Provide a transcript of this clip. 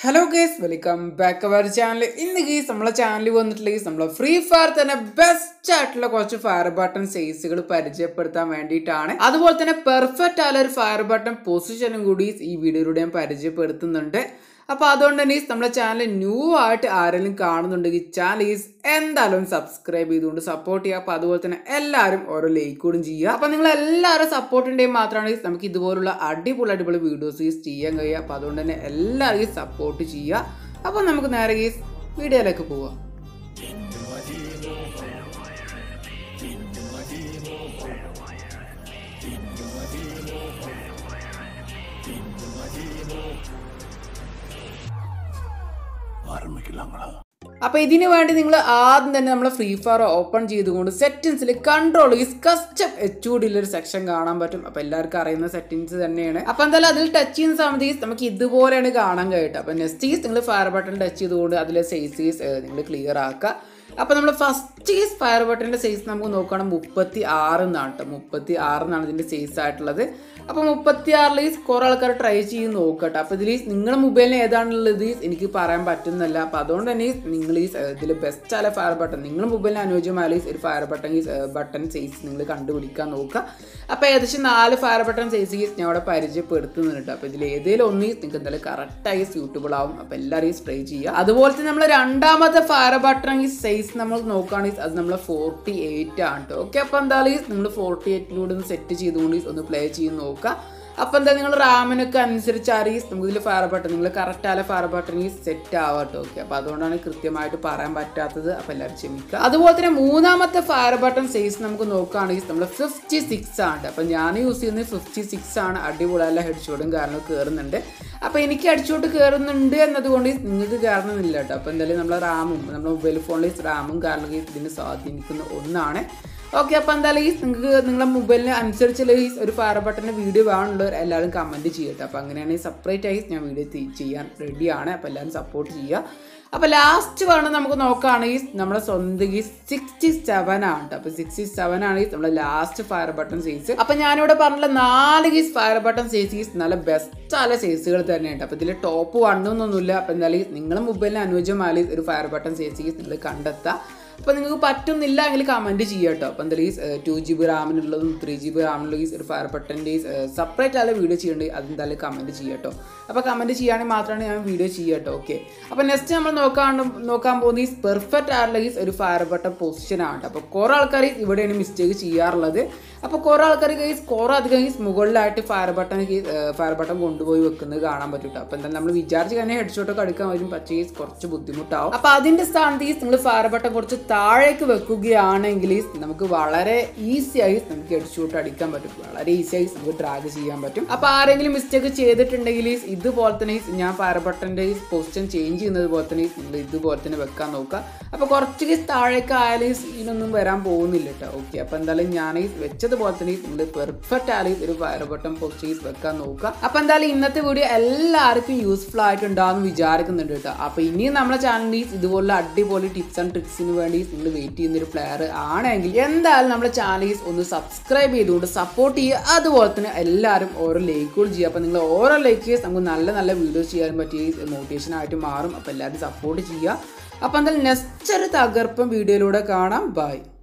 hello guys welcome back our channel ഇന്ന് guys നമ്മളെ channel വന്നിട്ടുള്ള ഗീസ് നമ്മളെ ഫ്രീ ഫയർ തന്നെ ബെസ്റ്റ് ആയിട്ടുള്ള കുറച്ച് ഫയർ ബട്ടൺ സൈസുകൾ പരിചയപ്പെടുത്താൻ വേണ്ടിയിട്ടാണ് അതുപോലെ തന്നെ പെർഫെക്റ്റ് ആയ ഒരു ഫയർ ബട്ടൺ പൊസിഷനും കൂടി ഈ വീഡിയോയിലൂടെ ഞാൻ പരിചയപ്പെടുത്തുന്നുണ്ട് അപ്പോൾ അതുകൊണ്ട് തന്നെ ഈസ് നമ്മുടെ ചാനൽ ന്യൂ ആയിട്ട് ആരെങ്കിലും കാണുന്നുണ്ടെങ്കിൽ ചാനൽ ഈസ് എന്തായാലും സബ്സ്ക്രൈബ് ചെയ്തുകൊണ്ട് സപ്പോർട്ട് ചെയ്യുക അപ്പോൾ അതുപോലെ തന്നെ എല്ലാവരും ഓരോ ലൈക്ക് കൂടും ചെയ്യുക അപ്പോൾ നിങ്ങൾ എല്ലാവരും സപ്പോർട്ട് ഉണ്ടെങ്കിൽ മാത്രമാണ് ഈസ് നമുക്ക് ഇതുപോലുള്ള അടിപൊളി അടിപൊളി വീഡിയോസ് ഈസ് ചെയ്യാൻ കഴിയുക അപ്പോൾ അതുകൊണ്ട് തന്നെ എല്ലാവരും സപ്പോർട്ട് ചെയ്യുക അപ്പോൾ നമുക്ക് നേരെ ഈസ് വീഡിയോയിലേക്ക് പോവാം ஆரம்பிக்கலாங்களா അപ്പോൾ ഇതിന് വേണ്ടി നിങ്ങൾ ആദ്യം തന്നെ നമ്മൾ ഫ്രീ ഫയർ ഓപ്പൺ ചെയ്തുകൊണ്ട് സെറ്റിങ്സിൽ കൺട്രോൾ ഈസ് കസ്റ്റം എച്ച് ഒരു സെക്ഷൻ കാണാൻ പറ്റും അപ്പോൾ എല്ലാവർക്കും അറിയുന്ന സെറ്റിങ്സ് തന്നെയാണ് അപ്പോൾ എന്തായാലും അതിൽ ടച്ച് ചെയ്യുന്ന സമയത്ത് ഈസ് നമുക്ക് ഇതുപോലെയാണ് കാണാൻ കഴിയട്ടെ അപ്പോൾ നെക്സ്റ്റ് ഈസ് നിങ്ങൾ ഫയർ ബട്ടൺ ടച്ച് ചെയ്തുകൊണ്ട് അതിലെ സൈസ് ഈസ് നിങ്ങൾ ക്ലിയർ ആക്കുക അപ്പോൾ നമ്മൾ ഫസ്റ്റ് ഈസ് ഫയർ ബട്ടണിൻ്റെ സൈസ് നമുക്ക് നോക്കുകയാണെങ്കിൽ മുപ്പത്തി ആറ് എന്നാണ് കേട്ടോ മുപ്പത്തി ആറ് എന്നാണ് ഇതിൻ്റെ സൈസ് ആയിട്ടുള്ളത് അപ്പോൾ മുപ്പത്തി ആറിൽ ഈ കുറേ ആൾക്കാർ ട്രൈ ചെയ്ത് നോക്കട്ടെ അപ്പോൾ ഇതിൽ നിങ്ങളുടെ മൊബൈലിന് ഏതാണുള്ളത് എനിക്ക് പറയാൻ പറ്റുന്നില്ല അപ്പോൾ അതുകൊണ്ട് തന്നെ നിങ്ങൾ ഈ ഇതിൽ ബെസ്റ്റ് ആയ ഫയർ ബട്ടൺ നിങ്ങളുടെ മൊബൈലിന് അനുയോജ്യമായ ഒരു ഫയർ ബട്ടൺ ഈ ബട്ടൺ സൈസ് നിങ്ങൾ കണ്ടുപിടിക്കാൻ നോക്കുക അപ്പോൾ ഏകദേശം നാല് ഫയർ ബട്ടൺ സൈസ് ഞാൻ അവിടെ പരിചയപ്പെടുത്തുന്നുണ്ട് അപ്പോൾ ഇതിൽ ഏതെങ്കിലും ഒന്ന് നിങ്ങൾക്ക് എന്തായാലും കറക്റ്റായി സ്യൂട്ടബിൾ ആവും അപ്പോൾ എല്ലാവരും ട്രൈ ചെയ്യുക അതുപോലെ തന്നെ നമ്മൾ രണ്ടാമത്തെ ഫയർ ബട്ടൺ ഈ സൈസ് നമ്മൾ നോക്കുകയാണെങ്കിൽ അത് നമ്മൾ ഫോർട്ടി എയ്റ്റ് ആണ് കേട്ടോ ഓക്കെ അപ്പോൾ എന്തായാലും നിങ്ങൾ ഫോർട്ടി എയ്റ്റിലൂടെ ഒന്ന് സെറ്റ് ചെയ്തുകൊണ്ട് ഒന്ന് പ്ലേ ചെയ്ത് നോക്കുക അപ്പോൾ എന്താ നിങ്ങൾ റാമിനൊക്കെ അനുസരിച്ച് അറിയും നമുക്ക് ഇതിൽ ഫയർ ബട്ടൺ നിങ്ങൾ കറക്റ്റ് ആയ ഫയർ ബട്ടൺ ഈ സെറ്റ് ആവട്ടെ ഓക്കെ അപ്പോൾ അതുകൊണ്ടാണ് കൃത്യമായിട്ട് പറയാൻ പറ്റാത്തത് അപ്പോൾ എല്ലാവരും ക്ഷമിക്കുക അതുപോലെ തന്നെ മൂന്നാമത്തെ ഫയർ ബട്ടൺ സൈസ് നമുക്ക് നോക്കുകയാണെങ്കിൽ നമ്മൾ ഫിഫ്റ്റി സിക്സ് ആണ് അപ്പോൾ ഞാൻ യൂസ് ചെയ്യുന്നത് ഫിഫ്റ്റി സിക്സ് ആണ് അടിപൊളിയല്ല ഹെഡ് ഷോട്ടും കാരണം കയറുന്നുണ്ട് അപ്പോൾ എനിക്ക് അടിച്ചോട്ട് കയറുന്നുണ്ട് എന്നതുകൊണ്ട് നിങ്ങൾക്ക് കയറണമെന്നില്ല കേട്ടോ അപ്പോൾ എന്തായാലും നമ്മളെ റാമും നമ്മുടെ മൊബൈൽ ഫോണിൽ റാമും കാരണം ഇതിനെ സ്വാധീനിക്കുന്ന ഒന്നാണ് ഓക്കെ അപ്പോൾ എന്തായാലും ഈ നിങ്ങൾക്ക് നിങ്ങളുടെ മൊബൈലിന് അനുസരിച്ചുള്ള ഈ ഒരു ഫയർ ബട്ടൻ്റെ വീഡിയോ വേണമെന്നുള്ളവർ എല്ലാവരും കമൻറ്റ് ചെയ്യട്ടെ അപ്പോൾ അങ്ങനെയാണെങ്കിൽ സെപ്പറേറ്റ് ആയി ഞാൻ വീഡിയോ ചെയ്യാൻ റെഡിയാണ് അപ്പോൾ എല്ലാവരും സപ്പോർട്ട് ചെയ്യുക അപ്പോൾ ലാസ്റ്റ് വേണം നമുക്ക് നോക്കുകയാണെങ്കിൽ നമ്മുടെ സ്വന്തം ഈ സിക്സ്റ്റി സെവൻ ആണ് കേട്ടോ അപ്പോൾ സിക്സ്റ്റി സെവൻ ആണ് ഈ നമ്മുടെ ലാസ്റ്റ് ഫയർ ബട്ടൺ സൈസ് അപ്പോൾ ഞാനിവിടെ പറഞ്ഞ നാല് ഗീസ് ഫയർ ബട്ടൺ സൈസ് നല്ല ബെസ്റ്റ് ആയ സൈസുകൾ തന്നെയുണ്ട് അപ്പോൾ ഇതിൽ ടോപ്പ് വണ്ണൊന്നുമില്ല അപ്പോൾ എന്തായാലും നിങ്ങളുടെ മൊബൈലിന് അനുയോജ്യമായ ഒരു ഫയർ ബട്ടൺ സൈസ് നിങ്ങൾ കണ്ടെത്തുക അപ്പോൾ നിങ്ങൾക്ക് പറ്റുന്നില്ല എങ്കിൽ കമൻറ്റ് ചെയ്യുക കേട്ടോ അപ്പോൾ എന്തായാലും ടു ജി ബി റാമിനുള്ളതും ത്രീ ജി ബി റാമിനുള്ള ഒരു ഫയർ ബട്ടൻ്റെ സെപ്പറേറ്റ് ആയ വീഡിയോ ചെയ്യേണ്ടത് അതെന്തായാലും കമൻറ്റ് ചെയ്യുക കേട്ടോ അപ്പോൾ കമൻറ്റ് ചെയ്യുകയാണെങ്കിൽ മാത്രമാണ് ഞാൻ വീഡിയോ ചെയ്യുക കേട്ടോ ഓക്കെ അപ്പോൾ നെക്സ്റ്റ് നമ്മൾ നോക്കാൻ നോക്കാൻ പോകുന്ന ഈ പെർഫെക്റ്റ് ആയിട്ടുള്ള ഈ ഒരു ഫയർ ബട്ടൺ പൊസിഷനാണ് കേട്ടോ അപ്പോൾ കുറേ ആൾക്കാർ ഇവിടെയാണ് മിസ്റ്റേക്ക് ചെയ്യാറുള്ളത് അപ്പോൾ കുറേ ആൾക്കാർ ഈ കുറേ അധികം ഈ മുകളിലായിട്ട് ഫയർ ബട്ടൺ ഫയർ ബട്ടൺ കൊണ്ടുപോയി വെക്കുന്നത് കാണാൻ പറ്റും കേട്ടോ അപ്പോൾ എന്തായാലും നമ്മൾ വിചാരിച്ച് തന്നെ ഹെഡ് ഷോട്ടൊക്കെ എടുക്കാൻ വരും പക്ഷേ ഈ കുറച്ച് ബുദ്ധിമുട്ടാവും അപ്പോൾ അതിൻ്റെ സ്ഥാനത്ത് ഈ നിങ്ങൾ ഫയർ ബട്ടൺ കുറച്ച് താഴേക്ക് വെക്കുകയാണെങ്കിൽ നമുക്ക് വളരെ ഈസി ആയി നമുക്ക് ഹെഡ് ഷോട്ട് അടിക്കാൻ പറ്റും വളരെ ഈസി ആയി നമുക്ക് ഡ്രാഗ് ചെയ്യാൻ പറ്റും അപ്പോൾ ആരെങ്കിലും മിസ്റ്റേക്ക് ചെയ്തിട്ടുണ്ടെങ്കിൽ ഇതുപോലെ തന്നെ ഞാൻ ഫയർ ബട്ടൻ്റെ പൊസിഷൻ ചേഞ്ച് ചെയ്യുന്നത് പോലെ തന്നെ നിങ്ങൾ ഇതുപോലെ തന്നെ വെക്കാൻ നോക്കുക അപ്പോൾ കുറച്ച് താഴേക്ക് ആയാലും ഇതിനൊന്നും വരാൻ പോകുന്നില്ല കേട്ടോ ഓക്കെ അപ്പോൾ എന്തായാലും ഞാൻ വെച്ചതുപോലെ തന്നെ നിങ്ങൾ പെർഫെക്റ്റ് ആയാലും ഒരു ഫയർ ബട്ടൺ പൊസിഷൻ വെക്കാൻ നോക്കുക അപ്പോൾ എന്തായാലും ഇന്നത്തെ വീഡിയോ എല്ലാവർക്കും യൂസ്ഫുൾ ആയിട്ടുണ്ടാകുമെന്ന് വിചാരിക്കുന്നുണ്ട് കേട്ടോ അപ്പോൾ ഇനിയും നമ്മുടെ ചാനലിൽ ഇതുപോലുള്ള അടിപൊളി ടിപ്സ് ആൻഡ് ട്രിക്സിന് വേണ്ടി നിങ്ങൾ വെയിറ്റ് ചെയ്യുന്ന ഒരു പ്ലെയർ ആണെങ്കിൽ എന്തായാലും നമ്മുടെ ചാനൽ ഒന്ന് സബ്സ്ക്രൈബ് ചെയ്തുകൊണ്ട് സപ്പോർട്ട് ചെയ്യുക അതുപോലെ തന്നെ എല്ലാവരും ഓരോ ലൈക്കുകൾ ചെയ്യുക അപ്പോൾ നിങ്ങൾ ഓരോ ലൈക്ക് നമുക്ക് നല്ല നല്ല വീഡിയോസ് ചെയ്യാൻ പറ്റിയ മോട്ടിവേഷൻ ആയിട്ട് മാറും അപ്പോൾ എല്ലാവരും സപ്പോർട്ട് ചെയ്യുക അപ്പോൾ എന്തായാലും നെക്സ്റ്റ് ഒരു തകർപ്പൻ വീഡിയോയിലൂടെ കാണാം ബൈ